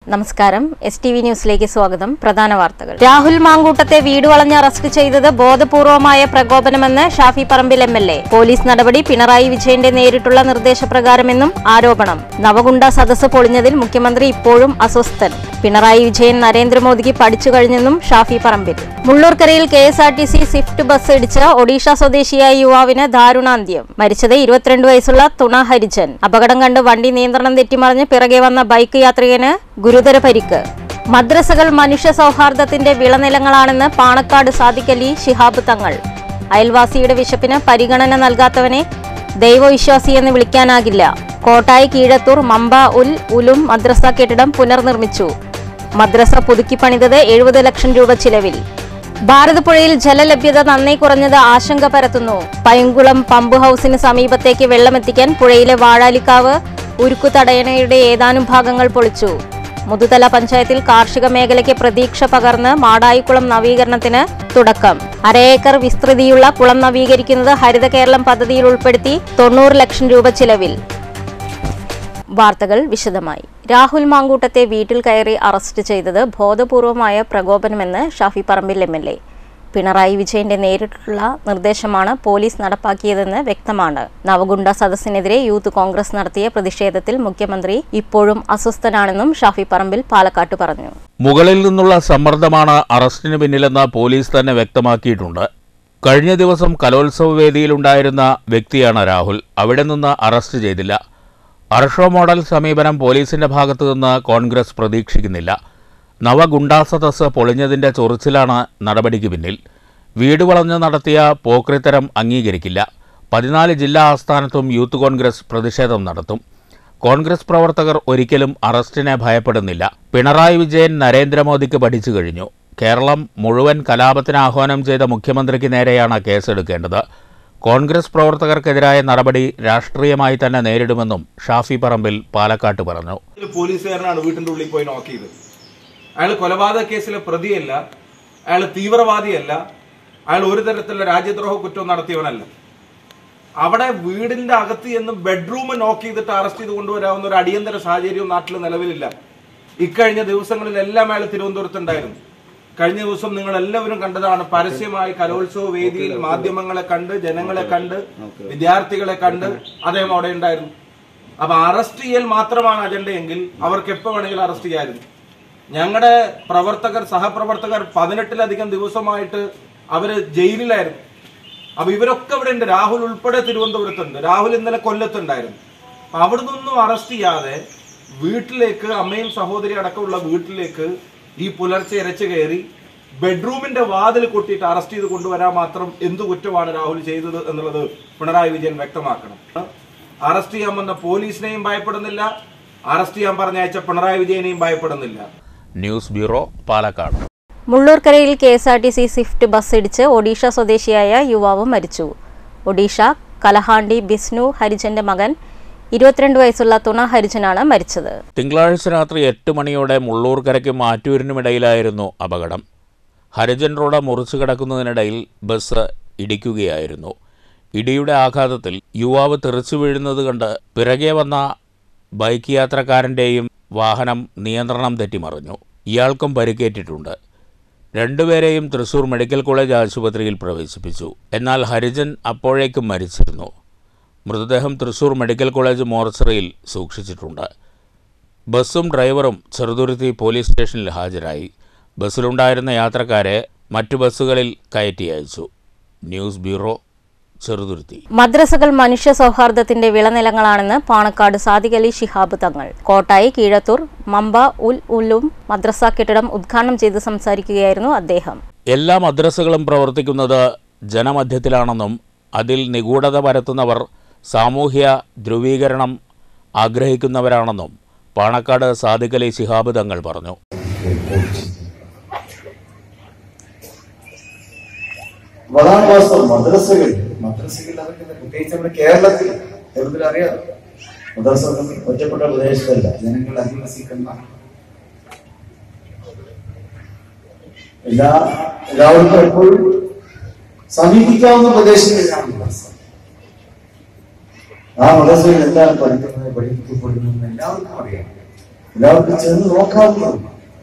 നമസ്കാരം S T V ന്യൂസിലേക്ക് സ്വാഗതം പ്രധാന വാർത്തകൾ രാഹുൽ മാങ്കൂട്ടത്തെ വീട് വളഞ്ഞ് അറസ്റ്റ് ചെയ്തത് ബോധപൂർവമായ പ്രകോപനമെന്ന് Shafi Parambil M L A police നടപടി പിണറായി വിജയന്റെ നേരിട്ടുള്ള നിർദ്ദേശപ്രകാരമെന്നും ആരോപണം നവകുണ്ട സദസ്സ് പൊളിഞ്ഞതിൽ മുഖ്യമന്ത്രി ഇപ്പോഴും അസ്വസ്ഥൻ പിണറായി വിജയൻ നരേന്ദ്രമോദിക്ക് പഠിച്ചു കഴിഞ്ഞെന്നും ഷാഫി പറമ്പിൽ മുള്ളൂർക്കരയിൽ K S R T C swift bus ഇടിച്ച് ഒഡീഷ സ്വദേശിയായ യുവാവിന് ദാരുണാന്ത്യം മരിച്ചത് ഇരുപത്തിരണ്ട് വയസ്സുള്ള തുണ ഹരിജൻ അപകടം കണ്ട് വണ്ടി നിയന്ത്രണം തെറ്റിമറിഞ്ഞ് പിറകെ വന്ന ബൈക്ക് യാത്രികന് ഗുരുതര പരിക്ക് മദ്രസകൾ മനുഷ്യ സൗഹാർദ്ദത്തിന്റെ വിളനിലങ്ങളാണെന്ന് പാണക്കാട് സാദിഖലി ശിഹാബ് തങ്ങൾ അയൽവാസിയുടെ വിശപ്പിന് പരിഗണന നൽകാത്തവനെ ദൈവവിശ്വാസിയെന്ന് വിളിക്കാനാകില്ല കോട്ടായി കീഴത്തൂർ മമ്പ ഉൽ ഉലും മദ്രസ കെട്ടിടം പുനർനിർമ്മിച്ചു മദ്രസ പുതുക്കി പണിതത് എഴുപത് ലക്ഷം രൂപ ചിലവിൽ ഭാരതപ്പുഴയിൽ ജലലഭ്യത നന്നേ കുറഞ്ഞത് ആശങ്ക പരത്തുന്നു പൈങ്കുളം പമ്പ് ഹൌസിന് സമീപത്തേക്ക് വെള്ളമെത്തിക്കാൻ പുഴയിലെ വാഴാലിക്കാവ് ഉരുക്കു തടയണയുടെ ഏതാനും ഭാഗങ്ങൾ പൊളിച്ചു മുതുതല പഞ്ചായത്തിൽ കാർഷിക മേഖലയ്ക്ക് പ്രതീക്ഷ പകർന്ന് മാടായിക്കുളം നവീകരണത്തിന് തുടക്കം അരയേക്കർ വിസ്തൃതിയുള്ള കുളം നവീകരിക്കുന്നത് ഹരിത കേരളം പദ്ധതിയിൽ ഉൾപ്പെടുത്തി തൊണ്ണൂറ് ലക്ഷം രൂപ ചിലവിൽ വാർത്തകൾ വിശദമായി രാഹുൽ മാങ്കൂട്ടത്തെ വീട്ടിൽ കയറി അറസ്റ്റ് ചെയ്തത് ബോധപൂർവമായ പ്രകോപനമെന്ന് Shafi Parambil M L A Pinarayi വിജയന്റെ നേരിട്ടുള്ള നിർദ്ദേശമാണ് പോലീസ് നടപ്പാക്കിയതെന്ന് വ്യക്തമാണ് നവഗുണ്ട സദസ്സിനെതിരെ യൂത്ത് കോൺഗ്രസ് നടത്തിയ പ്രതിഷേധത്തിൽ മുഖ്യമന്ത്രി ഇപ്പോഴും അസ്വസ്ഥനാണെന്നും ഷാഫി പറമ്പിൽ പാലക്കാട്ട് പറഞ്ഞു മുകളിൽ നിന്നുള്ള സമ്മർദ്ദമാണ് അറസ്റ്റിന് പിന്നിലെന്ന് പോലീസ് തന്നെ വ്യക്തമാക്കിയിട്ടുണ്ട് കഴിഞ്ഞ ദിവസം കലോത്സവ വേദിയിലുണ്ടായിരുന്ന വ്യക്തിയാണ് രാഹുൽ അവിടെ നിന്ന് അറസ്റ്റ് ചെയ്തില്ല അർഷോ മോഡൽ സമീപനം പോലീസിന്റെ ഭാഗത്തു നിന്ന് കോൺഗ്രസ് പ്രതീക്ഷിക്കുന്നില്ല നവഗുണ്ടാ സദസ് പൊളിഞ്ഞതിന്റെ ചൊറിച്ചിലാണ് നടപടിക്ക് പിന്നിൽ വീട് വളഞ്ഞ് നടത്തിയ പോക്രിത്തരം അംഗീകരിക്കില്ല പതിനാല് ജില്ലാ ആസ്ഥാനത്തും യൂത്ത് കോൺഗ്രസ് പ്രതിഷേധം നടത്തും കോൺഗ്രസ് പ്രവർത്തകർ ഒരിക്കലും അറസ്റ്റിനെ ഭയപ്പെടുന്നില്ല പിണറായി വിജയൻ നരേന്ദ്രമോദിക്ക് പഠിച്ചു കഴിഞ്ഞു കേരളം മുഴുവൻ കലാപത്തിന് ആഹ്വാനം ചെയ്ത മുഖ്യമന്ത്രിക്ക് നേരെയാണ് കേസെടുക്കേണ്ടത് കോൺഗ്രസ് പ്രവർത്തകർക്കെതിരായ നടപടി രാഷ്ട്രീയമായി തന്നെ നേരിടുമെന്നും ഷാഫി പറമ്പിൽ പാലക്കാട്ട് പറഞ്ഞു ഒരു പോലീസുകാരനാണ് വീട്ടിന്റെ ഉള്ളിൽ പോയി നോക്ക് ചെയ്തത് അയാൾ കൊലപാതക കേസിലെ പ്രതിയല്ല അയാൾ തീവ്രവാദിയല്ല അയാൾ ഒരു തരത്തിലുള്ള രാജ്യദ്രോഹ കുറ്റവും നടത്തിയവനല്ല അവിടെ വീടിന്റെ അകത്ത് എന്ന് ബെഡ്റൂം നോക്ക് ചെയ്തിട്ട് അറസ്റ്റ് ചെയ്ത് കൊണ്ടുവരാവുന്ന ഒരു അടിയന്തര സാഹചര്യവും നാട്ടിൽ നിലവിലില്ല ഇക്കഴിഞ്ഞ ദിവസങ്ങളിലെല്ലാം അയാൾ തിരുവനന്തപുരത്തുണ്ടായിരുന്നു കഴിഞ്ഞ ദിവസം നിങ്ങൾ എല്ലാവരും കണ്ടതാണ് പരസ്യമായി കലോത്സവ വേദിയിൽ മാധ്യമങ്ങളെ കണ്ട് ജനങ്ങളെ കണ്ട് വിദ്യാർത്ഥികളെ കണ്ട് അദ്ദേഹം അവിടെ ഉണ്ടായിരുന്നു അപ്പൊ അറസ്റ്റ് ചെയ്യൽ മാത്രമാണ് അജണ്ടയെങ്കിൽ അവർക്ക് എപ്പോ വേണമെങ്കിലും അറസ്റ്റ് ചെയ്യാമായിരുന്നു ഞങ്ങളുടെ പ്രവർത്തകർ സഹപ്രവർത്തകർ പതിനെട്ടിലധികം ദിവസമായിട്ട് അവര് ജയിലിലായിരുന്നു അപ്പൊ ഇവരൊക്കെ ഇവിടെ ഉണ്ട് രാഹുൽ ഉൾപ്പെടെ തിരുവനന്തപുരത്തുണ്ട് രാഹുൽ ഇന്നലെ കൊല്ലത്തുണ്ടായിരുന്നു അപ്പൊ അവിടെ നിന്നും അറസ്റ്റ് ചെയ്യാതെ വീട്ടിലേക്ക് അമ്മയും സഹോദരി അടക്കമുള്ള വീട്ടിലേക്ക് ഈ പുലർച്ചെ ഇരച്ചു കയറി ബെഡ്റൂമിന്റെ വാതിൽ കൊട്ടിയിട്ട് അറസ്റ്റ് ചെയ്ത് കൊണ്ടുവരാൻ മാത്രം എന്തു കുറ്റമാണ് രാഹുൽ ചെയ്തത് എന്നുള്ളത് പിണറായി വിജയൻ വ്യക്തമാക്കണം അറസ്റ്റ് ചെയ്യാൻ വന്ന പോലീസിനെയും ഭയപ്പെടുന്നില്ല അറസ്റ്റ് ചെയ്യാൻ പറഞ്ഞയച്ച പിണറായി വിജയനെയും ഭയപ്പെടുന്നില്ല ന്യൂസ് ബ്യൂറോ പാലക്കാട് മുള്ളൂർക്കരയിൽ K S R T C swift bus ഇടിച്ച് ഒഡീഷ സ്വദേശിയായ യുവാവ് മരിച്ചു ഒഡീഷ കലഹാണ്ടി ബിസ്നു ഹരിജന്റെ മകൻ ഇരുപത്തിരണ്ട് വയസ്സുള്ള തുണ ഹരിജനാണ് മരിച്ചത് തിങ്കളാഴ്ച രാത്രി എട്ട് മണിയോടെ മുള്ളൂർക്കരയ്ക്കും ആറ്റൂരിനുമിടയിലായിരുന്നു അപകടം ഹരിജൻ റോഡ് മുറിച്ചു കിടക്കുന്നതിനിടയിൽ ബസ് ഇടിക്കുകയായിരുന്നു ഇടിയുടെ ആഘാതത്തിൽ യുവാവ് തെറിച്ചു വീഴുന്നത് കണ്ട് പിറകെ വന്ന ബൈക്ക് യാത്രക്കാരൻ്റെയും വാഹനം നിയന്ത്രണം തെറ്റിമറിഞ്ഞു ഇയാൾക്കും പരിക്കേറ്റിട്ടുണ്ട് രണ്ടുപേരെയും തൃശൂർ മെഡിക്കൽ കോളേജ് ആശുപത്രിയിൽ പ്രവേശിപ്പിച്ചു എന്നാൽ ഹരിജൻ അപ്പോഴേക്കും മരിച്ചിരുന്നു മൃതദേഹം തൃശൂർ മെഡിക്കൽ കോളേജ് മോർച്ചറിയിൽ സൂക്ഷിച്ചിട്ടുണ്ട് ബസ്സും ഡ്രൈവറും ചെറുതുരുത്തി പോലീസ് സ്റ്റേഷനിൽ ഹാജരായി ബസ്സിലുണ്ടായിരുന്ന യാത്രക്കാരെ മറ്റു ബസ്സുകളിൽ കയറ്റി അയച്ചു ന്യൂസ് ബ്യൂറോ ചെറുതുരുത്തി മദ്രസകൾ മനുഷ്യ സൗഹാർദ്ദത്തിന്റെ വിളനിലങ്ങളാണെന്ന് പാണക്കാട് സാദിഖലി ശിഹാബ് തങ്ങൾ കോട്ടായി കീഴത്തൂർ മമ്പ ഉൽ ഉലും മദ്രസ കെട്ടിടം ഉദ്ഘാടനം ചെയ്ത് സംസാരിക്കുകയായിരുന്നു അദ്ദേഹം എല്ലാ മദ്രസകളും പ്രവർത്തിക്കുന്നത് ജനമധ്യത്തിലാണെന്നും അതിൽ നിഗൂഢത പരത്തുന്നവർ സാമൂഹ്യ ധ്രുവീകരണം ആഗ്രഹിക്കുന്നവരാണെന്നും പാണക്കാട് സാദിഖലി ശിഹാബ് തങ്ങൾ പറഞ്ഞു അതാണ് വാസ്തവം മദ്രസകൾ മദ്രസകൾ അതൊക്കെ പ്രത്യേകിച്ച് നമ്മുടെ കേരളത്തിൽ കേരളത്തിൽ അറിയാം മദ്രസകൾ ഒറ്റപ്പെട്ട പ്രദേശത്തല്ല ജനങ്ങൾ അധിവസിക്കുന്ന എല്ലാ എല്ലാവർക്കും എപ്പോഴും സമീപിക്കാവുന്ന പ്രദേശങ്ങളിലാണ് മദ്രസ ആ മദ്രസയിൽ എന്താണ് പഠിക്കുന്നത് പഠിപ്പിക്കപ്പെടുന്നത് എല്ലാവർക്കും അറിയാം എല്ലാവർക്കും ചെന്ന് നോക്കാവുന്നതാണ്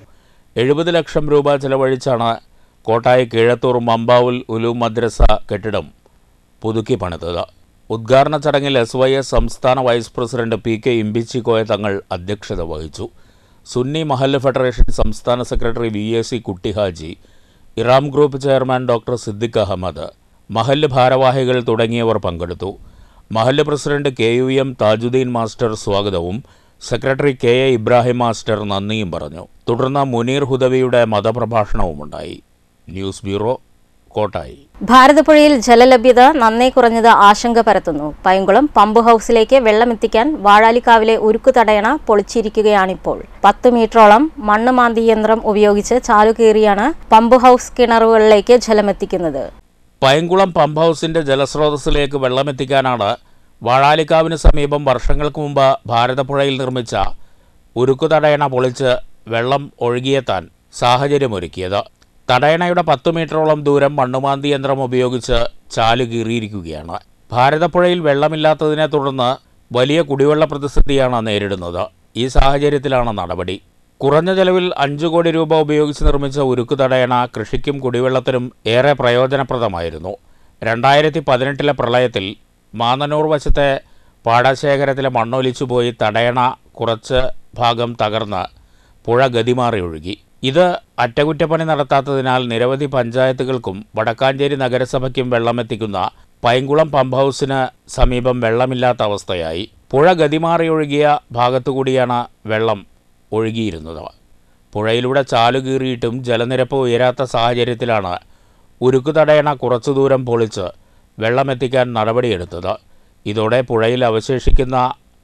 എഴുപത് ലക്ഷം രൂപ ചെലവഴിച്ചാണ് കോട്ടായി കീഴത്തൂർ മമ്പാവുൽ ഉലൂം മദ്രസ കെട്ടിടം പുതുക്കി പണിതത് ഉദ്ഘാടന ചടങ്ങിൽ എസ് വൈ എസ് സംസ്ഥാന vice president P K Imbichikoya Thangal അധ്യക്ഷത വഹിച്ചു സുന്നി മഹല്ല് ഫെഡറേഷൻ സംസ്ഥാന secretary V A C Kuttihaji Eram group chairman doctor Siddique Ahmed മഹല്ല് ഭാരവാഹികൾ തുടങ്ങിയവർ പങ്കെടുത്തു മഹല്ല് president K U M Thajudheen master സ്വാഗതവും secretary K A Ibrahim master നന്ദിയും പറഞ്ഞു തുടർന്ന് മുനീർ ഹുദവിയുടെ മതപ്രഭാഷണവുമുണ്ടായി ന്യൂസ് ബ്യൂറോ കോട്ടായി ഭാരതപ്പുഴയിൽ ജലലഭ്യത നന്നേ കുറഞ്ഞത് ആശങ്ക പരത്തുന്നു പൈങ്കുളം പമ്പ് ഹൌസിലേക്ക് വെള്ളമെത്തിക്കാൻ വാഴാലിക്കാവിലെ ഉരുക്കു തടയണ പൊളിച്ചിരിക്കുകയാണിപ്പോൾ പത്ത് മീറ്ററോളം മണ്ണ് മാന്തി യന്ത്രം ഉപയോഗിച്ച് ചാലുകീറിയാണ് പമ്പ് ഹൌസ് കിണറുകളിലേക്ക് ജലമെത്തിക്കുന്നത് പയങ്കുളം പമ്പ് ഹൗസിന്റെ ജലസ്രോതസ്സിലേക്ക് വെള്ളമെത്തിക്കാനാണ് വാഴാലിക്കാവിന് സമീപം വർഷങ്ങൾക്ക് മുമ്പ് ഭാരതപ്പുഴയിൽ നിർമ്മിച്ച ഉരുക്കു തടയണ പൊളിച്ച് വെള്ളം ഒഴുകിയെത്താൻ സാഹചര്യമൊരുക്കിയത് തടയണയുടെ പത്ത് മീറ്ററോളം ദൂരം മണ്ണുമാന്തി യന്ത്രം ഉപയോഗിച്ച് ചാല് കീറിയിരിക്കുകയാണ് ഭാരതപ്പുഴയിൽ വെള്ളമില്ലാത്തതിനെ തുടർന്ന് വലിയ കുടിവെള്ള പ്രതിസന്ധിയാണ് നേരിടുന്നത് ഈ സാഹചര്യത്തിലാണ് നടപടി കുറഞ്ഞ ചെലവിൽ അഞ്ചു കോടി രൂപ ഉപയോഗിച്ച് നിർമ്മിച്ച ഉരുക്കു തടയണ കൃഷിക്കും കുടിവെള്ളത്തിനും ഏറെ പ്രയോജനപ്രദമായിരുന്നു രണ്ടായിരത്തി പതിനെട്ടിലെ പ്രളയത്തിൽ മാന്നന്നൂർ വശത്തെ പാടശേഖരത്തിലെ മണ്ണൊലിച്ചുപോയി തടയണ കുറച്ച് ഭാഗം തകർന്ന് പുഴ ഗതിമാറി ഒഴുകി ഇത് അറ്റകുറ്റപ്പണി നടത്താത്തതിനാൽ നിരവധി പഞ്ചായത്തുകൾക്കും വടക്കാഞ്ചേരി നഗരസഭയ്ക്കും വെള്ളമെത്തിക്കുന്ന പൈങ്കുളം പമ്പ് ഹൗസിന് സമീപം വെള്ളമില്ലാത്ത അവസ്ഥയായി പുഴ ഗതിമാറി ഒഴുകിയ ഭാഗത്തുകൂടിയാണ് വെള്ളം ഒഴുകിയിരുന്നത് പുഴയിലൂടെ ചാലുകീറിയിട്ടും ജലനിരപ്പ് ഉയരാത്ത സാഹചര്യത്തിലാണ് ഉരുക്കു തടയണ കുറച്ചു ദൂരം പൊളിച്ച് വെള്ളമെത്തിക്കാൻ നടപടിയെടുത്തത് ഇതോടെ പുഴയിൽ അവശേഷിക്കുന്ന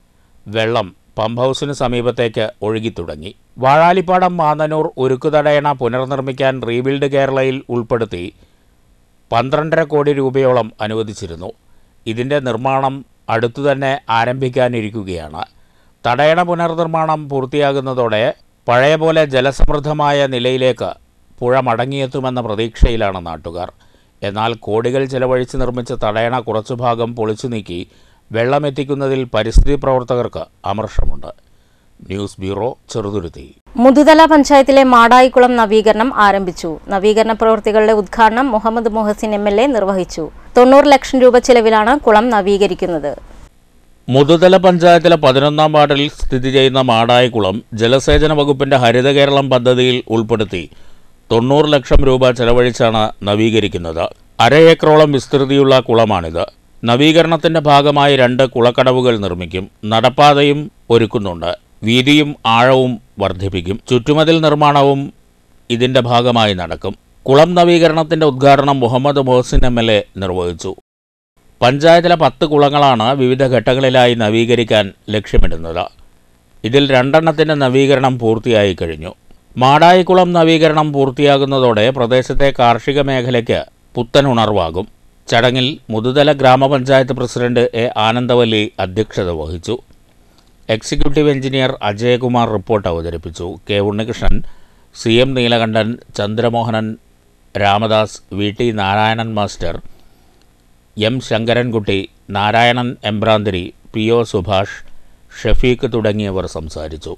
വെള്ളം പമ്പ് ഹൗസിന് സമീപത്തേക്ക് ഒഴുകിത്തുടങ്ങി വാഴാലിപ്പാടം മാന്നനൂർ ഉരുക്കു തടയണ പുനർനിർമ്മിക്കാൻ റീബിൽഡ് കേരളയിൽ ഉൾപ്പെടുത്തി പന്ത്രണ്ടര കോടി രൂപയോളം അനുവദിച്ചിരുന്നു ഇതിൻ്റെ നിർമ്മാണം അടുത്തുതന്നെ ആരംഭിക്കാനിരിക്കുകയാണ് തടയണ പുനർനിർമ്മാണം പൂർത്തിയാകുന്നതോടെ പഴയ പോലെ ജലസമൃദ്ധമായ നിലയിലേക്ക് പുഴ മടങ്ങിയെത്തുമെന്ന പ്രതീക്ഷയിലാണ് നാട്ടുകാർ എന്നാൽ കോടികൾ ചെലവഴിച്ച് നിർമ്മിച്ച തടയണ കുറച്ചു ഭാഗം പൊളിച്ചു നീക്കി വെള്ളമെത്തിക്കുന്നതിൽ പരിസ്ഥിതി പ്രവർത്തകർക്ക് അമർഷമുണ്ട് ന്യൂസ് ബ്യൂറോ ചെറുതുരുത്തി മുതുതല പഞ്ചായത്തിലെ മാടായിക്കുളം നവീകരണം ആരംഭിച്ചു നവീകരണ പ്രവൃത്തികളുടെ ഉദ്ഘാടനം Muhammad Muhsin M L A നിർവഹിച്ചു തൊണ്ണൂറ് ലക്ഷം രൂപ ചെലവിലാണ് കുളം നവീകരിക്കുന്നത് മുതുതല പഞ്ചായത്തിലെ പതിനൊന്നാം വാർഡിൽ സ്ഥിതി ചെയ്യുന്ന മാടായിക്കുളം ജലസേചന വകുപ്പിന്റെ ഹരിത കേരളം പദ്ധതിയിൽ ഉൾപ്പെടുത്തി തൊണ്ണൂറ് ലക്ഷം രൂപ ചെലവഴിച്ചാണ് നവീകരിക്കുന്നത് അര ഏക്കറോളം വിസ്തൃതിയുള്ള കുളമാണിത് നവീകരണത്തിന്റെ ഭാഗമായി രണ്ട് കുളക്കടവുകൾ നിർമ്മിക്കും നടപ്പാതയും ഒരുക്കുന്നുണ്ട് വീതിയും ആഴവും വർദ്ധിപ്പിക്കും ചുറ്റുമതിൽ നിർമ്മാണവും ഇതിന്റെ ഭാഗമായി നടക്കും കുളം നവീകരണത്തിന്റെ ഉദ്ഘാടനം Muhammad Mohsin M L A നിർവഹിച്ചു പഞ്ചായത്തിലെ പത്ത് കുളങ്ങളാണ് വിവിധ ഘട്ടങ്ങളിലായി നവീകരിക്കാൻ ലക്ഷ്യമിടുന്നത് ഇതിൽ രണ്ടെണ്ണത്തിൻ്റെ നവീകരണം പൂർത്തിയായി കഴിഞ്ഞു മാടായിക്കുളം നവീകരണം പൂർത്തിയാകുന്നതോടെ പ്രദേശത്തെ കാർഷിക മേഖലയ്ക്ക് പുത്തൻ ഉണർവാകും ചടങ്ങിൽ മുതുതല ഗ്രാമപഞ്ചായത്ത് പ്രസിഡന്റ് എ ആനന്ദവല്ലി അധ്യക്ഷത വഹിച്ചു എക്സിക്യൂട്ടീവ് എഞ്ചിനീയർ അജയകുമാർ റിപ്പോർട്ട് അവതരിപ്പിച്ചു K Unnikrishnan C M Neelakandan Chandramohanan Ramadas V T Narayanan master M Sankarankutty Narayanan Embranthiri P O Subhash Shafeeq തുടങ്ങിയവർ സംസാരിച്ചു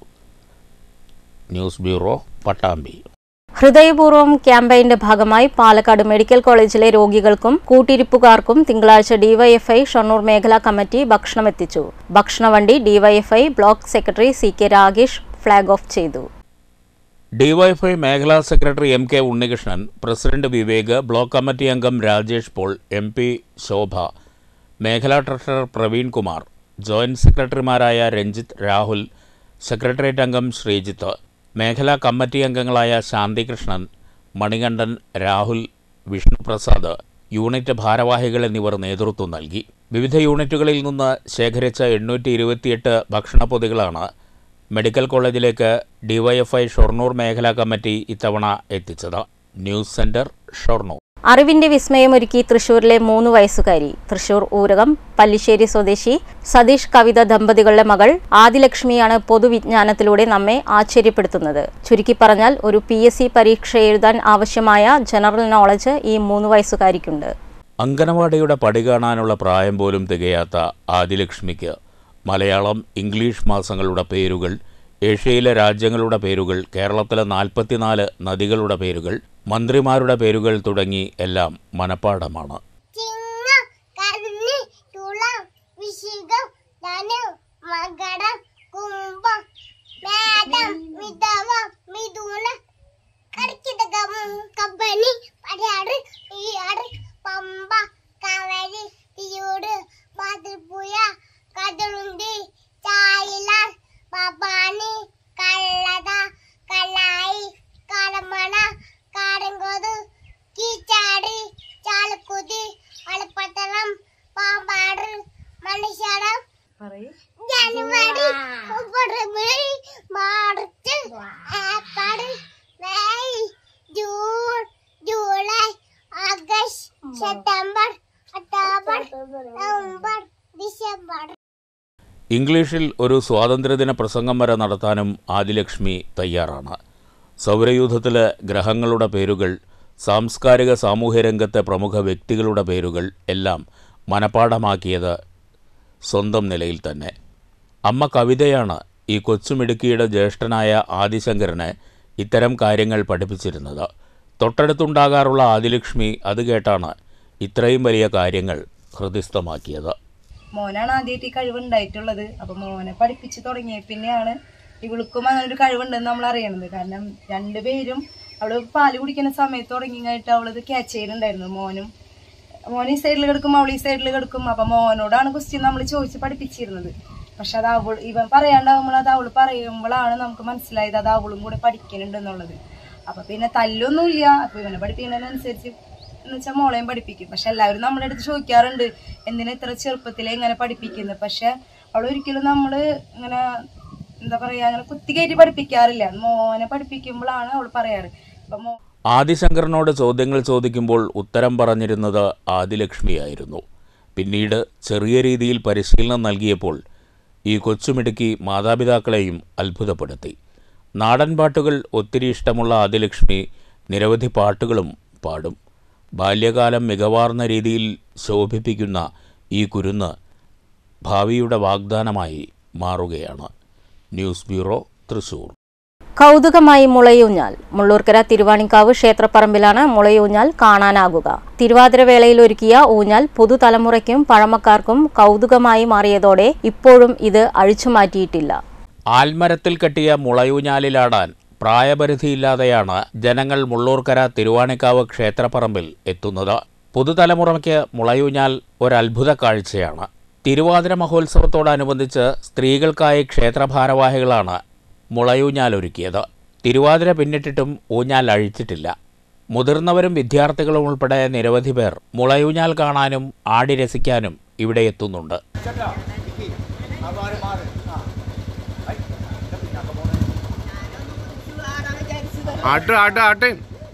ന്യൂസ് ബ്യൂറോ പട്ടാമ്പി ഹൃദയപൂർവ്വം ക്യാമ്പയിന്റെ ഭാഗമായി പാലക്കാട് മെഡിക്കൽ കോളേജിലെ രോഗികൾക്കും കൂട്ടിരിപ്പുകാർക്കും തിങ്കളാഴ്ച ഡിവൈഎഫ്ഐ ഷൊർണൂർ മേഖലാ കമ്മിറ്റി ഭക്ഷണം എത്തിച്ചു ഭക്ഷണവണ്ടി DYFI block secretary C K Ragesh flag off ചെയ്തു ഡിവൈഎഫ്ഐ മേഖലാ secretary M K Unnikrishnan president Vivek block committee അംഗം രാജേഷ് പോൾ എം പി ശോഭ മേഖലാ ട്രഷറർ പ്രവീൺ കുമാർ ജോയിന്റ് സെക്രട്ടറിമാരായ രഞ്ജിത്ത് രാഹുൽ സെക്രട്ടേറിയറ്റ് അംഗം ശ്രീജിത്ത് മേഖലാ കമ്മിറ്റി അംഗങ്ങളായ ശാന്തികൃഷ്ണൻ മണികണ്ഠൻ രാഹുൽ വിഷ്ണുപ്രസാദ് യൂണിറ്റ് ഭാരവാഹികൾ എന്നിവർ നേതൃത്വം നൽകി വിവിധ യൂണിറ്റുകളിൽ നിന്ന് ശേഖരിച്ച എണ്ണൂറ്റി ഇരുപത്തിയെട്ട് ഭക്ഷണപ്പൊതികളാണ് മെഡിക്കൽ കോളേജിലേക്ക് ഡിവൈഎഫ്ഐ ഷൊർണൂർ മേഖലാ കമ്മിറ്റി ഇത്തവണ എത്തിച്ചത് ന്യൂസ് സെന്റർ ഷൊർണൂർ അറിവിന്റെ വിസ്മയമൊരുക്കി തൃശൂരിലെ മൂന്ന് വയസ്സുകാരി തൃശൂർ ഊരകം പല്ലിശ്ശേരി സ്വദേശി സതീഷ് കവിത ദമ്പതികളുടെ മകൾ ആദിലക്ഷ്മിയാണ് പൊതുവിജ്ഞാനത്തിലൂടെ നമ്മെ ആശ്ചര്യപ്പെടുത്തുന്നത് ചുരുക്കി പറഞ്ഞാൽ ഒരു പി എസ് സി പരീക്ഷ എഴുതാൻ ആവശ്യമായ ജനറൽ നോളജ് ഈ മൂന്ന് വയസ്സുകാരിക്കുണ്ട് അങ്കനവാടിയുടെ പടി കാണാനുള്ള പ്രായം പോലും തികയാത്ത ആദിലക്ഷ്മിക്ക് മലയാളം ഇംഗ്ലീഷ് മാസങ്ങളുടെ പേരുകൾ ഏഷ്യയിലെ രാജ്യങ്ങളുടെ പേരുകൾ കേരളത്തിലെ നാൽപ്പത്തിനാല് നദികളുടെ പേരുകൾ മന്ത്രിമാരുടെ പേരുകൾ തുടങ്ങി എല്ലാം മനപ്പാഠമാണ് ചിങ്ങം കന്നി തുളം വിശികം ധനു മകരം കുംഭം മേടം മിഥവം മിഥുന കർക്കിടകം കബനി പടയാട് ഈയാട് പമ്പ കവരി തിയൂട് മതിർപ്പുയ കതിളുണ്ടി ചായില പപാനി കള്ളത കലായി കലമണ കാരങ്കോത് കീച്ചാടി ചാലക്കുതി അളപ്പട്ടണം പാമ്പാട് മനുഷ്യടം January February March April May June July August September October November December ഇംഗ്ലീഷിൽ ഒരു സ്വാതന്ത്ര്യദിന പ്രസംഗം വരെ നടത്താനും ആദിലക്ഷ്മി തയ്യാറാണ് സൗരയൂഥത്തിലെ ഗ്രഹങ്ങളുടെ പേരുകൾ സാംസ്കാരിക സാമൂഹ്യ രംഗത്തെ പ്രമുഖ വ്യക്തികളുടെ പേരുകൾ എല്ലാം മനപാഠമാക്കിയത് സ്വന്തം നിലയിൽ തന്നെ അമ്മ കവിതയാണ് ഈ കൊച്ചുമിടുക്കിയുടെ ജ്യേഷ്ഠനായ ആദിശങ്കരനെ ഇത്തരം കാര്യങ്ങൾ പഠിപ്പിച്ചിരുന്നത് തൊട്ടടുത്തുണ്ടാകാറുള്ള ആദിലക്ഷ്മി അത് കേട്ടാണ് ഇത്രയും വലിയ കാര്യങ്ങൾ ഹൃദിസ്ഥമാക്കിയത് മോനാണ് ആദ്യമായിട്ട് ഈ കഴിവുണ്ടായിട്ടുള്ളത് അപ്പൊ മോനെ പഠിപ്പിച്ച് തുടങ്ങിയ പിന്നെയാണ് ഇവൾക്കും അങ്ങനെ ഒരു കഴിവുണ്ടെന്ന് നമ്മൾ അറിയണത് കാരണം രണ്ടുപേരും അവള് പാല് കുടിക്കുന്ന സമയത്ത് തുടങ്ങി കഴിഞ്ഞിട്ട് അവളത് ക്യാച്ച് ചെയ്യുന്നുണ്ടായിരുന്നു മോനും മോൻ ഈ സൈഡിൽ കിടക്കും അവൾ ഈ സൈഡിൽ കിടക്കും അപ്പൊ മോനോടാണ് ക്വസ്റ്റ്യൻ നമ്മൾ ചോദിച്ച് പഠിപ്പിച്ചിരുന്നത് പക്ഷെ അത് അവൾ ഇവൻ പറയാണ്ടാവുമ്പോൾ അത് അവൾ പറയുമ്പോഴാണ് നമുക്ക് മനസ്സിലായത് അത് അവളും കൂടെ പഠിക്കുന്നുണ്ട് എന്നുള്ളത് അപ്പൊ പിന്നെ തല്ലൊന്നുമില്ല അപ്പൊ ഇവനെ പഠിപ്പിക്കുന്നതിനനുസരിച്ച് എന്ന് വെച്ചാൽ മോളെയും പഠിപ്പിക്കും പക്ഷെ എല്ലാവരും നമ്മുടെ അടുത്ത് ചോദിക്കാറുണ്ട് എന്തിനാ ഇത്ര ചെറുപ്പത്തിലേ ഇങ്ങനെ പഠിപ്പിക്കുന്നത് പക്ഷെ അവൾ ഒരിക്കലും നമ്മള് ഇങ്ങനെ എന്താ പറയാ അങ്ങനെ കുത്തികയറ്റി പഠിപ്പിക്കാറില്ല മോനെ പഠിപ്പിക്കുമ്പോഴാണ് അവൾ പറയാറ് അപ്പൊ മോ ആദിശങ്കറിനോട് ചോദ്യങ്ങൾ ചോദിക്കുമ്പോൾ ഉത്തരം പറഞ്ഞിരുന്നത് ആദിലക്ഷ്മിയായിരുന്നു പിന്നീട് ചെറിയ രീതിയിൽ പരിശീലനം നൽകിയപ്പോൾ ഈ കൊച്ചുമിടുക്കി മാതാപിതാക്കളെയും അത്ഭുതപ്പെടുത്തി നാടൻ പാട്ടുകൾ ഒത്തിരി ഇഷ്ടമുള്ള ആദിലക്ഷ്മി നിരവധി പാട്ടുകളും പാടും ബാല്യകാലം മികവാർന്ന രീതിയിൽ ശോഭിപ്പിക്കുന്ന ഈ കുരുന്ന് ഭാവിയുടെ വാഗ്ദാനമായി മാറുകയാണ് ന്യൂസ് ബ്യൂറോ തൃശൂർ കൗതുകമായി മുളയൂഞ്ഞാൽ മുള്ളൂർക്കര തിരുവാണിക്കാവ് ക്ഷേത്രപ്പറമ്പിലാണ് മുളയൂഞ്ഞാൽ കാണാനാകുക തിരുവാതിരവേളയിൽ ഒരുക്കിയ ഊഞ്ഞാൽ പുതുതലമുറയ്ക്കും പഴമക്കാർക്കും കൗതുകമായി മാറിയതോടെ ഇപ്പോഴും ഇത് അഴിച്ചുമാറ്റിയിട്ടില്ല ആൽമരത്തിൽ കെട്ടിയ മുളയൂഞ്ഞാലിലാടാൻ പ്രായപരിധിയില്ലാതെയാണ് ജനങ്ങൾ മുള്ളൂർക്കര തിരുവാണിക്കാവ് ക്ഷേത്രപ്പറമ്പിൽ എത്തുന്നത് പുതുതലമുറയ്ക്ക് മുളയൂഞ്ഞാൽ ഒരത്ഭുത കാഴ്ചയാണ് തിരുവാതിര മഹോത്സവത്തോടനുബന്ധിച്ച് സ്ത്രീകൾക്കായി ക്ഷേത്രഭാരവാഹികളാണ് മുളയൂഞ്ഞാൽ ഒരുക്കിയത് തിരുവാതിര പിന്നിട്ടിട്ടും ഊഞ്ഞാൽ അഴിച്ചിട്ടില്ല മുതിർന്നവരും വിദ്യാർത്ഥികളും ഉൾപ്പെടെ നിരവധി പേർ മുളയൂഞ്ഞാൽ കാണാനും ആടി രസിക്കാനും ഇവിടെ എത്തുന്നുണ്ട് ആട്ട് ആട്ട് ആട്ട്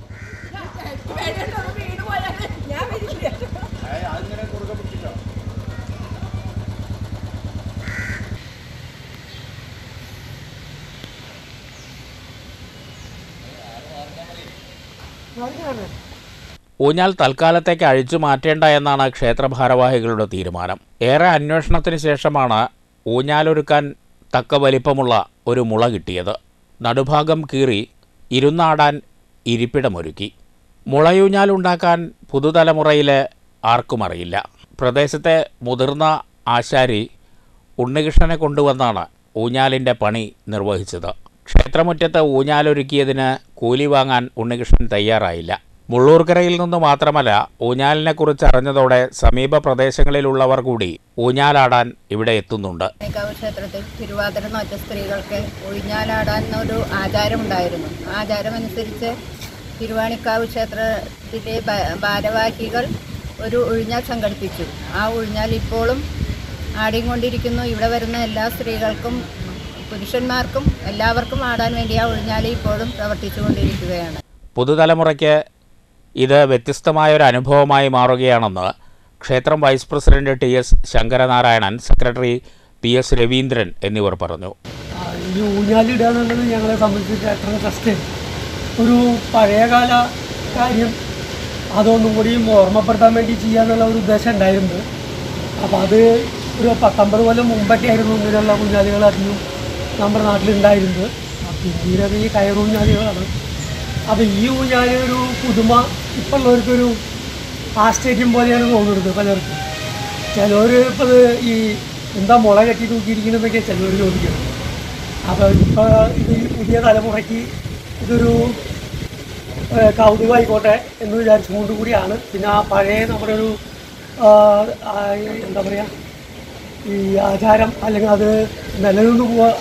ഊഞ്ഞാൽ തൽക്കാലത്തേക്ക് അഴിച്ചു മാറ്റേണ്ട എന്നാണ് ക്ഷേത്രഭാരവാഹികളുടെ തീരുമാനം ഏറെ അന്വേഷണത്തിന് ശേഷമാണ് ഊഞ്ഞാലൊരുക്കാൻ തക്ക വലിപ്പമുള്ള ഒരു മുള കിട്ടിയത് നടുഭാഗം കീറി ഇരുന്നാടാൻ ഇരിപ്പിടമൊരുക്കി മുളയൂഞ്ഞാലുണ്ടാക്കാൻ പുതുതലമുറയിലെ ആർക്കും അറിയില്ല പ്രദേശത്തെ മുതിർന്ന ആശാരി ഉണ്ണികൃഷ്ണനെ കൊണ്ടുവന്നാണ് ഊഞ്ഞാലിൻ്റെ പണി നിർവഹിച്ചത് ക്ഷേത്രമുറ്റത്ത് ഊഞ്ഞാലൊരുക്കിയതിന് കൂലി വാങ്ങാൻ ഉണ്ണികൃഷ്ണൻ തയ്യാറായില്ല മുള്ളൂർക്കരയിൽ നിന്ന് മാത്രമല്ല ഊഞ്ഞാലിനെക്കുറിച്ച് അറിഞ്ഞതോടെ സമീപ പ്രദേശങ്ങളിലുള്ളവർ കൂടി ഊഞ്ഞാലാടാൻ ഇവിടെ എത്തുന്നുണ്ട് മേക്കാവ് ക്ഷേത്രത്തിൽ തിരുവാതിര നോറ്റ സ്ത്രീകൾക്ക് ഒഴിഞ്ഞാലാടാൻ ഒരു ആചാരമുണ്ടായിരുന്നു ആ ആചാരം അനുസരിച്ച് തിരുവാണിക്കാവ് ക്ഷേത്രത്തിലെ ഭ- ഭാരവാഹികൾ ഒരു ഒഴിഞ്ഞാൽ സംഘടിപ്പിച്ചു ആ ഒഴിഞ്ഞാൽ ഇപ്പോഴും ആടിക്കൊണ്ടിരിക്കുന്നു ഇവിടെ വരുന്ന എല്ലാ സ്ത്രീകൾക്കും പുരുഷന്മാർക്കും എല്ലാവർക്കും ആടാൻ വേണ്ടി ആ ഒഴിഞ്ഞാൽ ഇപ്പോഴും പ്രവർത്തിച്ചുകൊണ്ടിരിക്കുകയാണ് പുതുതലമുറയ്ക്ക് ഇത് വ്യത്യസ്തമായ ഒരു അനുഭവമായി മാറുകയാണെന്ന് ക്ഷേത്രം vice president T S Sankaranarayanan secretary P S Raveendran എന്നിവർ പറഞ്ഞു ആ, ഈ ഊഞ്ഞാലിടുക എന്നുള്ളത് ഞങ്ങളെ സംബന്ധിച്ച് എത്ര കഷ്ടം ഒരു പഴയകാല കാര്യം അതൊന്നും കൂടി ഓർമ്മപ്പെടുത്താൻ വേണ്ടി ചെയ്യാന്നുള്ള ഒരു ഉദ്ദേശം ഉണ്ടായിരുന്നു അപ്പോൾ അത് ഒരു പത്തൊമ്പത് കൊല്ലം മുമ്പൊക്കെ ആയിരുന്നു ഇങ്ങനെയുള്ള ഊഞ്ഞാലുകൾ അധികം നമ്മുടെ നാട്ടിലുണ്ടായിരുന്നത് ആ പിന്നീട് അത് ഈ കയറൂഞ്ഞാലുകളാണ് അപ്പോൾ ഈ ഊഞ്ഞാല് ഒരു പുതുമ ഇപ്പോൾ ഉള്ളവർക്കൊരു ആശ്ചര്യം പോലെയാണ് തോന്നുന്നത് പലർക്കും ചിലവർ ഇപ്പോൾ ഈ എന്താ മുള കെട്ടി തൂക്കിയിരിക്കുന്നതൊക്കെ ചിലവർ ചോദിക്കുന്നത് അപ്പോൾ ഇപ്പോൾ ഇത് ഈ പുതിയ തലമുറയ്ക്ക് ഇതൊരു ഏഹ്, കൗതുകമായിക്കോട്ടെ എന്ന് വിചാരിച്ചുകൊണ്ട് കൂടിയാണ് പിന്നെ ആ പഴയ നമ്മുടെ ഒരു ആ, ആ, എന്താ പറയുക ഈ ആചാരം അല്ലെങ്കിൽ അത് നിലനിന്ന് പോവാ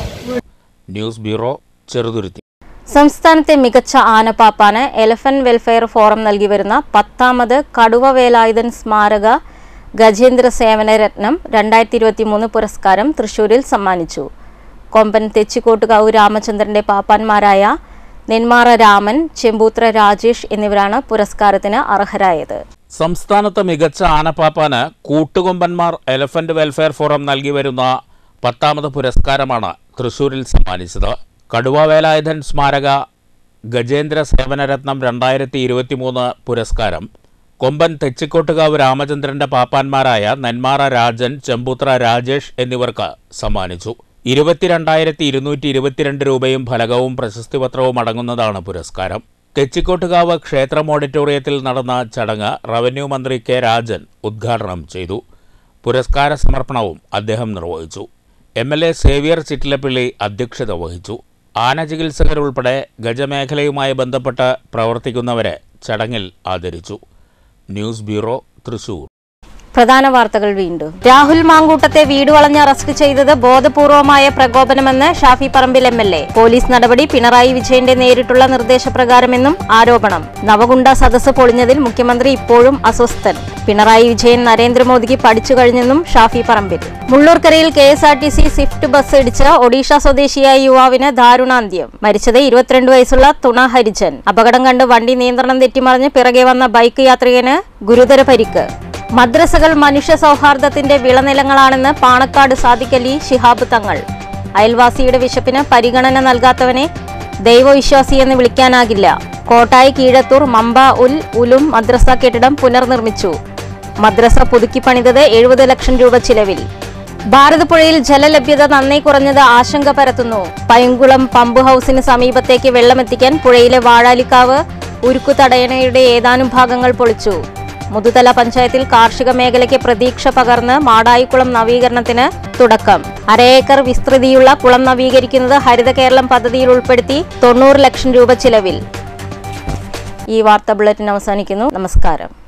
ന്യൂസ് ബ്യൂറോ ചെറുതുരുത്തി സംസ്ഥാനത്തെ മികച്ച ആനപ്പാപ്പാന് എലഫന്റ് വെൽഫെയർ ഫോറം നൽകി വരുന്ന പത്താമത് കടുവ വേലായുധൻ സ്മാരക ഗജേന്ദ്ര സേവന രത്നം രണ്ടായിരത്തി ഇരുപത്തി മൂന്ന് പുരസ്കാരം തൃശൂരിൽ സമ്മാനിച്ചു കൊമ്പൻ തെച്ചിക്കോട്ടുകാവ് രാമചന്ദ്രന്റെ പാപ്പാന്മാരായ നെന്മാറ രാമൻ ചെമ്പൂത്ര രാജേഷ് എന്നിവരാണ് പുരസ്കാരത്തിന് അർഹരായത് സംസ്ഥാനത്ത് മികച്ച ആനപ്പാപ്പാന് കൂട്ടുകൊമ്പന്മാർ എലഫന്റ് വെൽഫെയർ ഫോറം നൽകി വരുന്ന പത്താമത് പുരസ്കാരമാണ് തൃശൂരിൽ സമ്മാനിച്ചത് കടുവ വേലായുധൻ സ്മാരക ഗജേന്ദ്ര സേവനരത്നം രണ്ടായിരത്തി ഇരുപത്തിമൂന്ന് പുരസ്കാരം കൊമ്പൻ തെച്ചിക്കോട്ടുകാവ് രാമചന്ദ്രന്റെ പാപ്പാന്മാരായ നെന്മാറ രാജൻ ചെമ്പൂത്ര രാജേഷ് എന്നിവർക്ക് സമ്മാനിച്ചു ഇരുപത്തിരണ്ടായിരത്തി ഇരുന്നൂറ്റി ഇരുപത്തിരണ്ട് രൂപയും ഫലകവും പ്രശസ്തിപത്രവും അടങ്ങുന്നതാണ് പുരസ്കാരം തെച്ചിക്കോട്ടുകാവ് ക്ഷേത്രം ഓഡിറ്റോറിയത്തിൽ നടന്ന ചടങ്ങ് റവന്യൂ മന്ത്രി കെ രാജൻ ഉദ്ഘാടനം ചെയ്തു പുരസ്കാര സമർപ്പണവും അദ്ദേഹം നിർവഹിച്ചു M L A Xavier Chittilappilly അധ്യക്ഷത വഹിച്ചു ആന ചികിത്സകരുൾപ്പെടെ ഗജമേഖലയുമായി ബന്ധപ്പെട്ട് പ്രവർത്തിക്കുന്നവരെ ചടങ്ങിൽ ആദരിച്ചു ന്യൂസ് ബ്യൂറോ തൃശൂർ പ്രധാന വാർത്തകൾ വീണ്ടും രാഹുൽ മാങ്കൂട്ടത്തെ വീട് വളഞ്ഞ് അറസ്റ്റ് ചെയ്തത് ബോധപൂർവമായ പ്രകോപനമെന്ന് Shafi Parambil M L A police നടപടി പിണറായി വിജയന്റെ നേരിട്ടുള്ള നിർദ്ദേശപ്രകാരമെന്നും ആരോപണം നവഗുണ്ട സദസ്സ് പൊളിഞ്ഞതിൽ മുഖ്യമന്ത്രി ഇപ്പോഴും അസ്വസ്ഥൻ പിണറായി വിജയൻ നരേന്ദ്രമോദിക്ക് പഠിച്ചു കഴിഞ്ഞെന്നും ഷാഫി പറമ്പിൽ മുള്ളൂർക്കരയിൽ K S R T C swift bus ഇടിച്ച് ഒഡീഷ സ്വദേശിയായ യുവാവിന് ദാരുണാന്ത്യം മരിച്ചത് ഇരുപത്തിരണ്ട് വയസ്സുള്ള തുണ ഹരിജൻ അപകടം കണ്ട് വണ്ടി നിയന്ത്രണം തെറ്റിമറിഞ്ഞ് പിറകെ വന്ന ബൈക്ക് യാത്രികന് ഗുരുതര പരിക്ക് മദ്രസകൾ മനുഷ്യ സൗഹാർദ്ദത്തിന്റെ വിളനിലങ്ങളാണെന്ന് പാണക്കാട് സാദിഖലി ശിഹാബ് തങ്ങൾ അയൽവാസിയുടെ വിശപ്പിന് പരിഗണന നൽകാത്തവനെ ദൈവവിശ്വാസിയെന്ന് വിളിക്കാനാകില്ല കോട്ടായി കീഴത്തൂർ മമ്പ ഉൽ ഉലും മദ്രസ കെട്ടിടം പുനർനിർമ്മിച്ചു മദ്രസ പുതുക്കി പണിതത് എഴുപത് ലക്ഷം രൂപ ചിലവിൽ ഭാരതപ്പുഴയിൽ ജലലഭ്യത നന്നേ കുറഞ്ഞത് ആശങ്ക പരത്തുന്നു പൈങ്കുളം പമ്പ് ഹൌസിന് സമീപത്തേക്ക് വെള്ളമെത്തിക്കാൻ പുഴയിലെ വാഴാലിക്കാവ് ഉരുക്കു തടയണയുടെ ഏതാനും ഭാഗങ്ങൾ പൊളിച്ചു മുതുതല പഞ്ചായത്തിൽ കാർഷിക മേഖലയ്ക്ക് പ്രതീക്ഷ പകർന്ന് മാടായിക്കുളം നവീകരണത്തിന് തുടക്കം അരയേക്കർ വിസ്തൃതിയുള്ള കുളം നവീകരിക്കുന്നത് ഹരിത കേരളം പദ്ധതിയിൽ ഉൾപ്പെടുത്തി തൊണ്ണൂറ് ലക്ഷം രൂപ ചിലവിൽ ഈ വാർത്താ ബുള്ളറ്റിൻ അവസാനിക്കുന്നു നമസ്കാരം